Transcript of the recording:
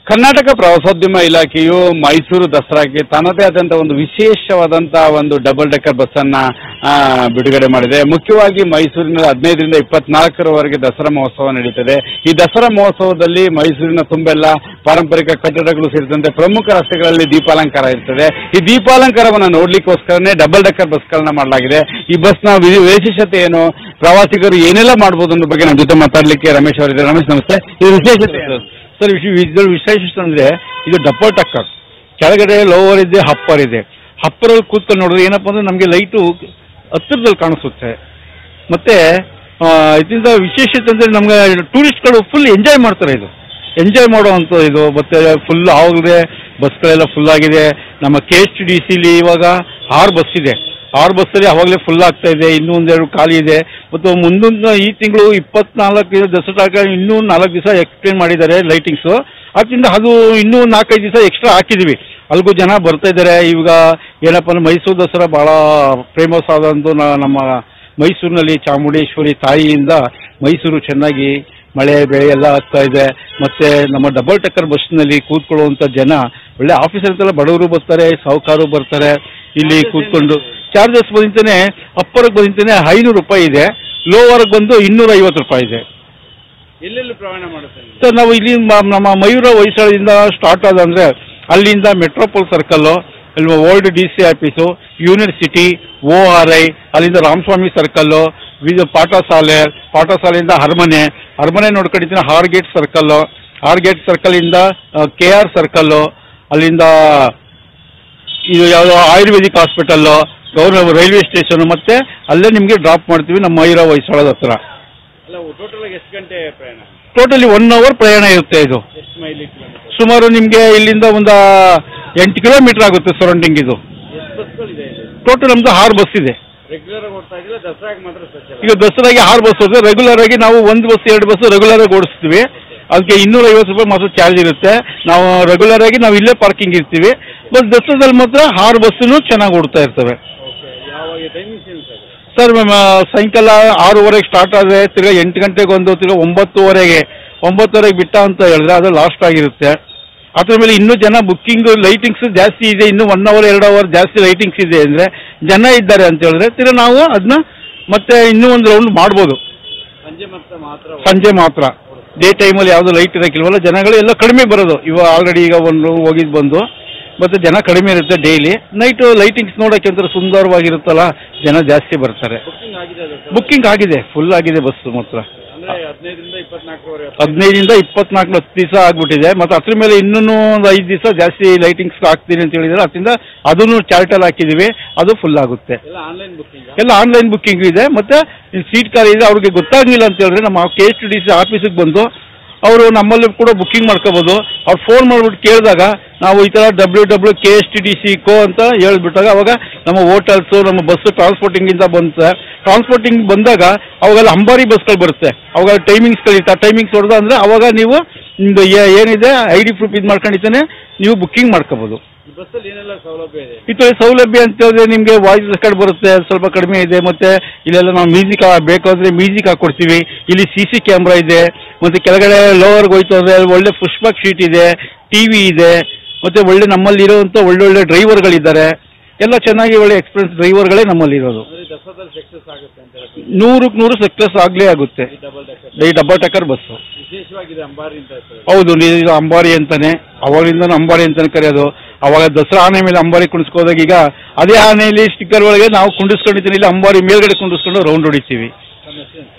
ಕರ್ನಾಟಕ ಪ್ರವಾಸೋದ್ಯಮ ಇಲಾಖೆಯು ಮೈಸೂರು ದಸರಾಗೆ ತನ್ನದೇ ಆದಂಥ ಒಂದು ವಿಶೇಷವಾದಂತಹ ಒಂದು ಡಬಲ್ ಡೆಕ್ಕರ್ ಬಸ್ ಅನ್ನ ಆ, ಬಿಡುಗಡೆ ಮಾಡಿದೆ ಮುಖ್ಯವಾಗಿ ಮೈಸೂರಿನ ಹದಿನೈದರಿಂದ ಇಪ್ಪತ್ನಾಲ್ಕರವರೆಗೆ ದಸರಾ ಮಹೋತ್ಸವ ನಡೀತದೆ ಈ ದಸರಾ ಮಹೋತ್ಸವದಲ್ಲಿ ಮೈಸೂರಿನ ತುಂಬೆಲ್ಲ ಪಾರಂಪರಿಕ ಕಟ್ಟಡಗಳು ಸೇರಿದಂತೆ ಪ್ರಮುಖ ರಸ್ತೆಗಳಲ್ಲಿ ದೀಪಾಲಂಕಾರ ಇರ್ತದೆ ಈ ದೀಪಾಲಂಕಾರವನ್ನು ನೋಡ್ಲಿಕ್ಕೋಸ್ಕರನೇ ಡಬಲ್ ಡೆಕ್ಕರ್ ಬಸ್ಗಳನ್ನ ಮಾಡಲಾಗಿದೆ ಈ ಬಸ್ನ ವಿ- ವಿಶೇಷತೆ ಏನು ಪ್ರವಾಸಿಗರು ಏನೆಲ್ಲ ಮಾಡ್ಬೋದು ಅನ್ನೋ ಬಗ್ಗೆ ನಮ್ಮ ಜೊತೆ ಮಾತಾಡ್ಲಿಕ್ಕೆ ರಮೇಶ್ ಅವರಿದ್ದಾರೆ ರಮೇಶ್ ನಮಸ್ತೆ ಇದು ವಿಶೇಷತೆ ಏನು? ಸರ್ ವಿಶ್- ಇದ್ರ ವಿಶೇಷ ಅಂದ್ರೆ ಇದು ಡಬ್ಬಲ್ ಟಕ್ಕರ್ ಕೆಳಗಡೆ ಲೋವರ್ ಇದೆ ಹಪ್ಪರ್ ಇದೆ ಹಪ್ಪರಲ್ಲಿ ಕೂತ್ಕೊಂಡು ನೋಡಿದ್ರೆ ಏನಪ್ಪ ಅಂದ್ರೆ ನಮಗೆ ಲೈಟು ಹತ್ತಿರದಲ್ಲಿ ಕಾಣಿಸುತ್ತೆ ಮತ್ತೆ ಆ, ಇದರಿಂದ ವಿಶೇಷತೆ ಅಂದ್ರೆ ನಮ್ಗೆ ಟೂರಿಸ್ಟ್ಗಳು ಫುಲ್ ಎಂಜಾಯ್ ಮಾಡ್ತಾರೆ ಇದು ಎಂಜಾಯ್ ಮಾಡುವಂಥ ಇದು ಮತ್ತೆ ಫುಲ್ ಆವಾಗಲೇ ಬಸ್ಗಳೆಲ್ಲ ಫುಲ್ ಆಗಿದೆ ನಮ್ಮ ಕೆ ಎಚ್ ಡಿ ಸಿಲಿ ಇವಾಗ ಆರು ಬಸ್ ಇದೆ ಆರು ಬಸ್ಸಲ್ಲಿ ಅವಾಗಲೇ ಫುಲ್ ಆಗ್ತಾ ಇದೆ ಇನ್ನೂ ಒಂದೆರಡು ಖಾಲಿ ಇದೆ ಮತ್ತು ಮುಂದೊಂದು ಈ ತಿಂಗಳು ಇಪ್ಪತ್ನಾಲ್ಕು ದಸರಾಗ ಇನ್ನೂ ನಾಲ್ಕು ದಿವಸ ಎಕ್ಸ್ಟೆಂಡ್ ಮಾಡಿದ್ದಾರೆ ಲೈಟಿಂಗ್ಸು ಅದರಿಂದ ಅದು ಇನ್ನೂ ನಾಲ್ಕೈದು ದಿವಸ ಎಕ್ಸ್ಟ್ರಾ ಹಾಕಿದ್ದೀವಿ ಅಲ್ಲಿಗೂ ಜನ ಬರ್ತಾ ಇದ್ದಾರೆ ಇವಾಗ ಏನಪ್ಪ ಅಂದ್ರೆ ಮೈಸೂರು ದಸರಾ ಭಾಳ ಫೇಮಸ್ ಆದಂಥ ನಮ್ಮ ಮೈಸೂರಿನಲ್ಲಿ ಚಾಮುಂಡೇಶ್ವರಿ ತಾಯಿಯಿಂದ ಮೈಸೂರು ಚೆನ್ನಾಗಿ ಮಳೆ ಬೆಳೆ ಎಲ್ಲ ಆಗ್ತಾ ಇದೆ ಮತ್ತೆ ನಮ್ಮ ಡಬಲ್ ಟಕ್ಕರ್ ಬಸ್ನಲ್ಲಿ ಕೂತ್ಕೊಳ್ಳುವಂಥ ಜನ ಒಳ್ಳೆ ಆಫೀಸರ್ ಅಂತೆಲ್ಲ ಬಡವರು ಬರ್ತಾರೆ ಸಾಹುಕಾರು ಬರ್ತಾರೆ ಇಲ್ಲಿ ಕೂತ್ಕೊಂಡು ಚಾರ್ಜಸ್ ಬಂದಿಂತಾನೆ ಅಪ್ಪರ್ಗೆ ಬಂದಿಂತಾನೆ ಐನೂರು ರೂಪಾಯಿ ಇದೆ ಲೋವರ್ಗೆ ಬಂದು ಇನ್ನೂರ ಐವತ್ತು ರೂಪಾಯಿ ಇದೆ ಎಲ್ಲೆಲ್ಲಿ ಪ್ರಯಾಣ ಮಾಡುತ್ತೆ ಸರ್ ನಾವು ಇಲ್ಲಿ ಮ- ನಮ್ಮ ಮಯೂರ ಹೊಯ್ಸಳದಿಂದ ಸ್ಟಾರ್ಟ್ ಆದಂದ್ರೆ ಅಲ್ಲಿಂದ ಮೆಟ್ರೋಪೋಲ್ ಸರ್ಕಲ್ಲು ಅಲ್ಲಿ old D C office university O R I ಅಲ್ಲಿಂದ ರಾಮಸ್ವಾಮಿ ಸರ್ಕಲ್ಲು ಇದು ಪಾಠಶಾಲೆ ಪಾಠಶಾಲೆಯಿಂದ ಅರಮನೆ ಅರಮನೆ ನೋಡ್ಕೊಂಡಿದ್ದೀನಿ ಹಾರ್ಗೇಟ್ ಸರ್ಕಲ್ಲು ಹಾರ್ಗೇಟ್ ಸರ್ಕಲಿಂದ ಕೆ ಆರ್ ಸರ್ಕಲ್ಲು ಅಲ್ಲಿಂದ ಇದು ಯಾವುದೋ ಆಯುರ್ವೇದಿಕ್ ಹಾಸ್ಪಿಟಲ್ಲು ಗೌರ್ನ ರೈಲ್ವೆ ಸ್ಟೇಷನ್ ಮತ್ತೆ ಅಲ್ಲೇ ನಿಮಗೆ ಡ್ರಾಪ್ ಮಾಡ್ತೀವಿ ನಮ್ಮ ಮಯೂರ ಹೊಯ್ಸಳದ ಹತ್ರ ಅಲ್ಲ ಟೋಟಲ್ ಎಷ್ಟು ಗಂಟೆ ಪ್ರಯಾಣ ಟೋಟಲಿ ಒನ್ ಅವರ್ ಪ್ರಯಾಣ ಇರುತ್ತೆ ಇದು ಎಷ್ಟು ಮೈಲಿ ಕಿಲೋಮೀಟರ್ ಸುಮಾರು ನಿಮಗೆ ಇಲ್ಲಿಂದ ಒಂದು ಎಂಟು ಕಿಲೋಮೀಟರ್ ಆಗುತ್ತೆ ಸರೌಂಡಿಂಗ್ ಇದು ಎಷ್ಟು ಬಸ್ಗಳಿದೆ ಇಲ್ಲಿ ಟೋಟಲ್ ನಮ್ದು ಆರು ಬಸ್ ಇದೆ ರೆಗ್ಯುಲರ್ ಆಗಿ ಓಡ್ತಾ ಇದ್ರೆ ದಸರಾಗೆ ಮಾತ್ರ ಸ್ಪೆಷಲ್ ಈಗ ದಸರಾಗೆ ಆರು ಬಸ್ ಹೋದ್ರೆ ರೆಗ್ಯುಲರ್ ಆಗಿ ನಾವು ಒಂದು ಬಸ್ ಎರಡು ಬಸ್ ರೆಗ್ಯುಲರ್ ಆಗಿ ಓಡಿಸ್ತೀವಿ ಅದಕ್ಕೆ ಇನ್ನೂರ ಐವತ್ತು ರೂಪಾಯಿ ಮಾತ್ರ ಚಾರ್ಜ್ ಇರುತ್ತೆ ನಾವು ರೆಗ್ಯುಲರ್ ಆಗಿ ನಾವು ಇಲ್ಲೇ ಪಾರ್ಕಿಂಗ್ ಇರ್ತೀವಿ ಬಟ್ ದಸರಾದಲ್ಲಿ ಮಾತ್ರ ಆರು ಬಸ್ಸನ್ನು ಚೆನ್ನಾಗಿ ಓಡ್ತಾ ಇರ್ತವೆ ಓಕೆ ಯಾವಾಗ ಟೈಮಿಂಗ್ಸ್ ಏನು ಸರ್ ಸರ್ ಮ್ಯಾಮ್ ಸಾಯಂಕಾಲ ಆರೂವರೆಗೆ ಸ್ಟಾರ್ಟ್ ಆದರೆ ತಿರ್ಗಾ ಎಂಟು ಗಂಟೆಗೆ ಒಂದು ತಿರ್ಗಾ ಒಂಬತ್ತುವರೆಗೆ ಒಂಬತ್ತುವರೆಗೆ ಬಿಟ್ಟ ಅಂತ ಹೇಳಿದ್ರೆ ಅದು ಲಾಸ್ಟ್ ಆಗಿರುತ್ತೆ ಅದ್ರ ಮೇಲೆ ಇನ್ನೂ ಜನ ಬುಕ್ಕಿಂಗ್ ಲೈಟಿಂಗ್ಸ್ ಜಾಸ್ತಿ ಇದೆ ಇನ್ನೂ ಒನ್ ಅವರ್ ಎರಡು ಅವರ್ ಜಾಸ್ತಿ ಲೈಟಿಂಗ್ಸ್ ಇದೆ ಅಂದರೆ ಜನ ಇದ್ದಾರೆ ಅಂತ ಹೇಳಿದ್ರೆ ತಿರ್ಗಾ ನಾವು ಅದನ್ನ ಮತ್ತೆ ಇನ್ನೂ ಒಂದು ರೌಂಡ್ ಮಾಡ್ಬೋದು ಸಂಜೆ ಮತ್ತೆ ಮಾತ್ರ ಸಂಜೆ ಮಾತ್ರ ಡೇ ಟೈಮಲ್ಲಿ ಯಾವುದು ಲೈಟ್ ಇರೋಕ್ಕಿಲ್ವಲ್ಲ ಜನಗಳು ಎಲ್ಲ ಕಡಿಮೆ ಬರೋದು ಇವಾಗ ಆಲ್ರೆಡಿ ಈಗ ಒಂದು ಹೋಗಿದ್ದು ಬಂದು ಮತ್ತು ಜನ ಕಡಿಮೆ ಇರುತ್ತೆ ಡೈಲಿ ನೈಟು ಲೈಟಿಂಗ್ಸ್ ನೋಡೋಕ್ಕೆ ಒಂಥರ ಸುಂದರವಾಗಿರುತ್ತಲ್ಲ ಜನ ಜಾಸ್ತಿ ಬರ್ತಾರೆ ಬುಕ್ಕಿಂಗ್ ಆಗಿದೆ ಅದು ಸರ್ ಬುಕ್ಕಿಂಗ್ ಆಗಿದೆ ಫುಲ್ ಆಗಿದೆ ಬಸ್ಸು ಮಾತ್ರ ಅಂದ್ರೆ ಹದಿನೈದರಿಂದ ಇಪ್ಪತ್ನಾಲ್ಕರವರೆಗೆ ಹದಿನೈದಿಂದ ಇಪ್ಪತ್ನಾಲ್ಕು ಹತ್ತು ದಿವಸ ಆಗ್ಬಿಟ್ಟಿದೆ ಮತ್ತು ಅದ್ರ ಮೇಲೆ ಇನ್ನೂ ಒಂದು ಐದು ದಿವಸ ಜಾಸ್ತಿ ಲೈಟಿಂಗ್ಸ್ ಹಾಕ್ತೀನಿ ಅಂತ ಹೇಳಿದ್ರೆ ಅದರಿಂದ ಅದನ್ನು ಚಾರ್ಟಲ್ಲಿ ಹಾಕಿದ್ದೀವಿ ಅದು ಫುಲ್ ಆಗುತ್ತೆ ಎಲ್ಲ ಆನ್ಲೈನ್ ಬುಕ್ಕಿಂಗ್ ಎಲ್ಲ ಆನ್ಲೈನ್ ಬುಕ್ಕಿಂಗ್ ಇದೆ ಮತ್ತೆ ಸೀಟ್ ಖಾಲಿ ಇದೆ ಅವ್ರಿಗೆ ಗೊತ್ತಾಗಲಿಲ್ಲ ಅಂತ ಹೇಳಿದ್ರೆ ನಮ್ಮ ಕೆ ಎಚ್ ಡಿ ಸಿ ಆಫೀಸಿಗೆ ಬಂದು ಅವರು ನಮ್ಮಲ್ಲಿ ಕೂಡ ಬುಕ್ಕಿಂಗ್ ಮಾಡ್ಕೋಬೋದು ಅವ್ರು ಫೋನ್ ಮಾಡಿಬಿಟ್ಟು ಕೇಳಿದಾಗ ನಾವು ಈ ಥರ W W K S T D C ಕೋ ಅಂತ ಹೇಳ್ಬಿಟ್ಟಾಗ ಅವಾಗ ನಮ್ಮ ಹೋಟೆಲ್ಸು ನಮ್ಮ ಬಸ್ ಟ್ರಾನ್ಸ್ಪೋರ್ಟಿಂಗಿಂದ ಬಂತೆ ಟ್ರಾನ್ಸ್ಪೋರ್ಟಿಂಗ್ ಬಂದಾಗ ಅವಾಗೆಲ್ಲ ಅಂಬಾರಿ ಬಸ್ಗಳು ಬರುತ್ತೆ ಅವಾಗ ಟೈಮಿಂಗ್ಸ್ಗಳಿರುತ್ತೆ ಆ ಟೈಮಿಂಗ್ಸ್ ಹೊಡೆದ ಅಂದರೆ ಅವಾಗ ನೀವು ನಿಮ್ಮದು ಏನಿದೆ ಐ ಡಿ ಪ್ರೂಫ್ ಇದು ಮಾಡ್ಕೊಂಡಿದ್ದಾನೆ ನೀವು ಬುಕ್ಕಿಂಗ್ ಮಾಡ್ಕೋಬೋದು ಈ ಬಸ್ಸಲ್ಲಿ ಏನೆಲ್ಲ ಸೌಲಭ್ಯ ಇದೆ ಈ ಥರ ಸೌಲಭ್ಯ ಅಂತ ಹೇಳಿದ್ರೆ ನಿಮಗೆ ವಾಯ್ಸ್ ರೆಕಾರ್ಡ್ ಬರುತ್ತೆ ಸ್ವಲ್ಪ ಕಡಿಮೆ ಇದೆ ಮತ್ತೆ ಇಲ್ಲೆಲ್ಲ ನಾವು ಮ್ಯೂಸಿಕ್ ಬೇಕಾದ್ರೆ ಮ್ಯೂಸಿಕ್ ಹಾಕೊಡ್ತೀವಿ ಇಲ್ಲಿ ಸಿ ಸಿ ಕ್ಯಾಮ್ರಾ ಇದೆ ಮತ್ತೆ ಕೆಳಗಡೆ ಲೋವರ್ಗೆ ಹೋಯ್ತು ಅಂದ್ರೆ ಒಳ್ಳೆ ಪುಷ್ಪಕ್ ಶೀಟ್ ಇದೆ ಟಿವಿ ಇದೆ ಮತ್ತೆ ಒಳ್ಳೆ ನಮ್ಮಲ್ಲಿ ಇರುವಂತ ಒಳ್ಳೊಳ್ಳೆ ಡ್ರೈವರ್ಗಳಿದ್ದಾರೆ ಎಲ್ಲ ಚೆನ್ನಾಗಿ ಒಳ್ಳೆ ಎಕ್ಸ್ಪೀರಿಯನ್ಸ್ ಡ್ರೈವರ್ಗಳೇ ನಮ್ಮಲ್ಲಿ ಇರೋದು ಅಂದ್ರೆ ದಸರಾದಲ್ಲಿ ಸಕ್ಸಸ್ ಆಗುತ್ತೆ ಅಂತ ಹೇಳ್ತೀವಿ ನೂರಕ್ಕೆ ನೂರು ಸಕ್ಸಸ್ ಆಗಲೇ ಆಗುತ್ತೆ ಈ ಡಬಲ್ ಡೆಕ್ಕರ್ ಈ ಡಬ್ಬಲ್ ಟಕ್ಕರ್ ಬಸ್ಸು ವಿಶೇಷವಾಗಿದೆ ಅಂಬಾರಿ ಅಂತ ಹೇಳ್ತಾರೆ ಹೌದು ಇದು ಅಂಬಾರಿ ಅಂತಾನೆ ಅವಾಗಿಂದ ಅಂಬಾರಿ ಅಂತಾನೆ ಕರೆಯೋದು ಅವಾಗ ದಸರಾ ಆನೆ ಮೇಲೆ ಅಂಬಾರಿ ಕುಣಿಸ್ಕೋದಾಗ ಈಗ ಅದೇ ಆನೆಯಲ್ಲಿ ಸ್ಟಿಕ್ಕರ್ ಒಳಗೆ ನಾವು ಕುಂಡಿಸ್ಕೊಂಡಿದ್ದೀನಿ ಇಲ್ಲಿ ಅಂಬಾರಿ ಮೇಲ್ಗಡೆ ಕುಂಡಿಸ್ಕೊಂಡು ರೌಂಡ್ ಹೊಡಿತೀವಿ ತಮ್ಮ ಹೆಸರು